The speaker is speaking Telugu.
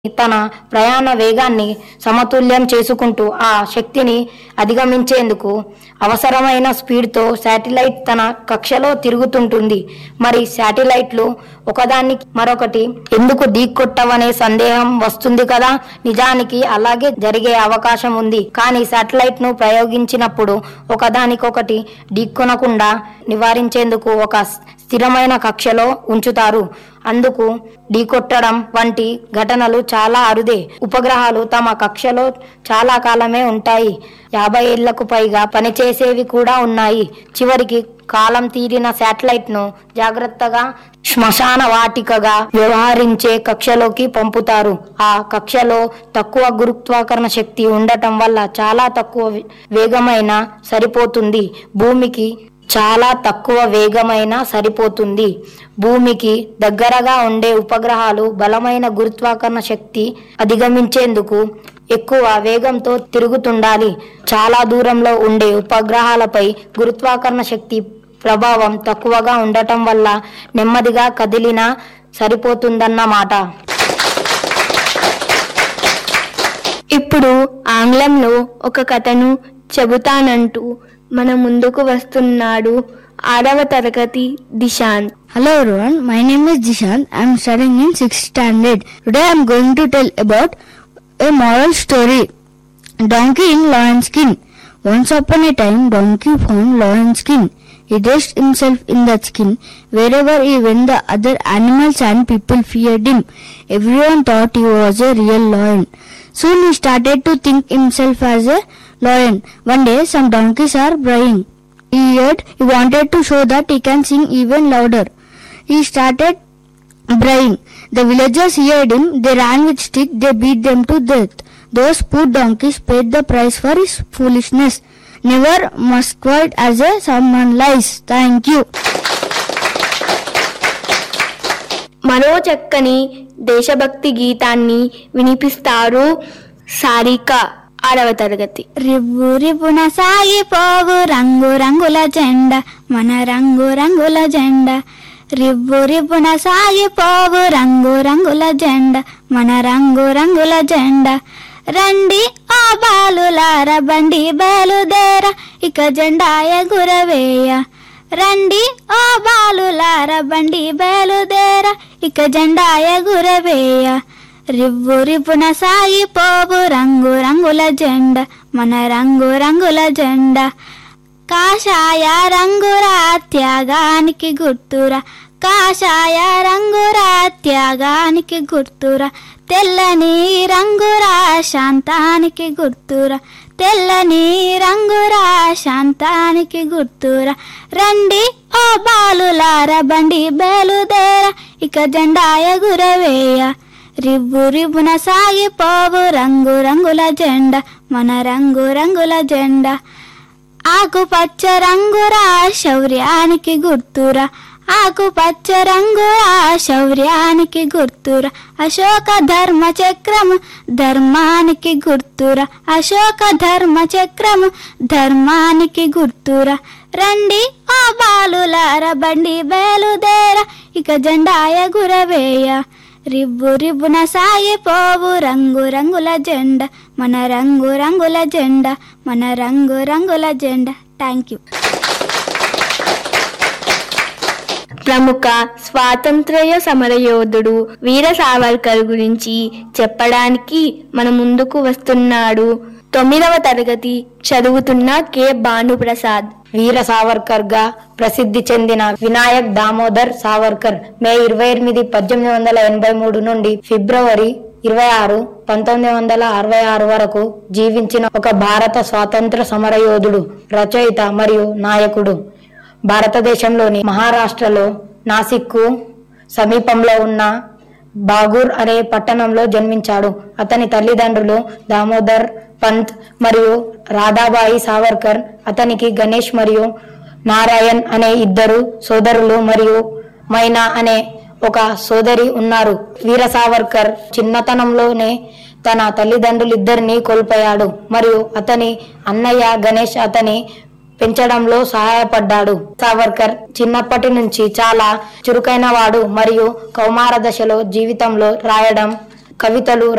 తన ప్రయాణ వేగాన్ని సమతుల్యం చేసుకుంటూ ఆ శక్తిని అధిగమించేందుకు అవసరమైన స్పీడ్తో శాటిలైట్ తన కక్షలో తిరుగుతుంటుంది మరి శాటిలైట్లు ఒకదాన్ని మరొకటి ఎందుకు ఢీకొట్టవనే సందేహం వస్తుంది కదా నిజానికి అలాగే జరిగే అవకాశం ఉంది కానీ శాటిలైట్ ను ప్రయోగించినప్పుడు ఒకదానికొకటి ఢీకొనకుండా నివారించేందుకు ఒక స్థిరమైన కక్షలో ఉంచుతారు అందుకు ఢీకొట్టడం వంటి ఘటనలు చాలా అరుదే ఉపగ్రహాలు తమ కక్షలో చాలా కాలమే ఉంటాయి యాభై ఏళ్లకు పైగా పనిచేసేవి కూడా ఉన్నాయి చివరికి కాలం తీరిన శాటిలైట్ ను జాగ్రత్తగా శ్మశాన వాటికగా వ్యవహరించే కక్షలోకి పంపుతారు ఆ కక్షలో తక్కువ గురుత్వాకర్షణ శక్తి ఉండటం వల్ల చాలా తక్కువ వే- వేగమైన సరిపోతుంది భూమికి చాలా తక్కువ వేగమైన సరిపోతుంది భూమికి దగ్గరగా ఉండే ఉపగ్రహాలు బలమైన గురుత్వాకర్షణ శక్తి అధిగమించేందుకు ఎక్కువ వేగంతో తిరుగుతుండాలి చాలా దూరంలో ఉండే ఉపగ్రహాలపై గురుత్వాకర్షణ శక్తి ప్రభావం తక్కువగా ఉండటం వల్ల నెమ్మదిగా కదిలినా సరిపోతుందన్నమాట ఇప్పుడు ఆంగ్లంలో ఒక కథను చెబుతానంటూ మన ముందుకు వస్తున్నాడు ఆరవ తరగతి దిశాంత్ Hello everyone, my name is Jishant. I am studying in 6th standard. Today I am going to tell about a moral story. Donkey in lion skin. Once upon a time, donkey found lion skin. He dressed himself in that skin. Wherever he went, the other animals and people feared him. Everyone thought he was a real lion. Soon he started to think himself as a lion. One day, some donkeys are braying. He heard he wanted to show that he can sing even louder. He started braying. The villagers heard him. They ran with stick. They beat them to death. Those poor donkeys paid the price for his foolishness. Never must quite as a someone lies. Thank you. మరో చక్కని దేశభక్తి గీతాన్ని వినిపిస్తారు సారిక ఆరవ తరగతి రివ్వు రివ్వున సాగిపోవు రంగు రంగుల జెండా మన రంగు రంగుల జెండా రివ్వు రివ్వున సాగిపోవు రంగు రంగుల జెండా మన రంగు రంగుల జెండా రండి ఆ బాలులార బండి బయలుదేర ఇక జెండా ఎగురవేయ రండి ఓ బాలులార బండి బయలుదేర ఇక జెండా ఎగురవేయ రివ్వు రివ్వున సాగిపోవు రంగు రంగుల జెండా మన రంగు రంగుల జెండా కాషాయ రంగురా త్యాగానికి గుర్తురా కాషాయ రంగురా త్యాగానికి గుర్తురా తెల్లని రంగురా శాంతానికి గుర్తురా తెల్లని రంగురా శాంతానికి గుర్తురా రండి ఓ బాలులార బండి బయలుదేర ఇక జెండా ఎగురవేయ రివ్వు రివ్వున సాగిపోవు రంగు రంగుల జెండా మన రంగు రంగుల జెండా ఆకుపచ్చ రంగురా శౌర్యానికి గుర్తురా ఆకుపచ్చ రంగురా శౌర్యానికి గుర్తురా అశోక ధర్మ చక్రము ధర్మానికి గుర్తురా అశోక ధర్మ చక్రము ధర్మానికి గుర్తురా రండి ఓ బాలులార బండి బయలుదేర ఇక జెండా ఎగురవేయ రివ్వు రివ్వున సాగిపోవు రంగు రంగుల జెండా మన రంగు రంగుల జెండా మన రంగు రంగుల జెండా థ్యాంక్ యూ ప్రముఖ స్వాతంత్ర్య సమరయోధుడు వీర సావర్కర్ గురించి చెప్పడానికి మన ముందుకు వస్తున్నాడు తొమ్మిదవ తరగతి చదువుతున్న కె భానుప్రసాద్ వీర సావర్కర్ గా ప్రసిద్ధి చెందిన వినాయక్ దామోదర్ సావర్కర్ మే ఇరవై ఎనిమిది పద్దెనిమిది వందల ఎనభై మూడు నుండి ఫిబ్రవరి ఇరవై ఆరు పంతొమ్మిది వందల అరవై ఆరు వరకు జీవించిన ఒక భారత స్వాతంత్ర సమరయోధుడు రచయిత మరియు నాయకుడు భారతదేశంలోని మహారాష్ట్రలో నాసిక్కు సమీపంలో ఉన్న బాగూర్ అనే పట్టణంలో జన్మించాడు అతని తల్లిదండ్రులు దామోదర్ పంత్ మరియు రాధాబాయి సావర్కర్ అతనికి గణేష్ మరియు నారాయణ్ అనే ఇద్దరు సోదరులు మరియు మైనా అనే ఒక సోదరి ఉన్నారు వీర సావర్కర్ చిన్నతనంలోనే తన తల్లిదండ్రులిద్దరిని కోల్పోయాడు మరియు అతని అన్నయ్య గణేష్ అతని పెంచడంలో సహాయపడ్డాడు సావర్కర్ చిన్నప్పటి నుంచి చాలా చురుకైన వాడు మరియు కౌమార దశలో జీవితంలో రాయడం కవితలు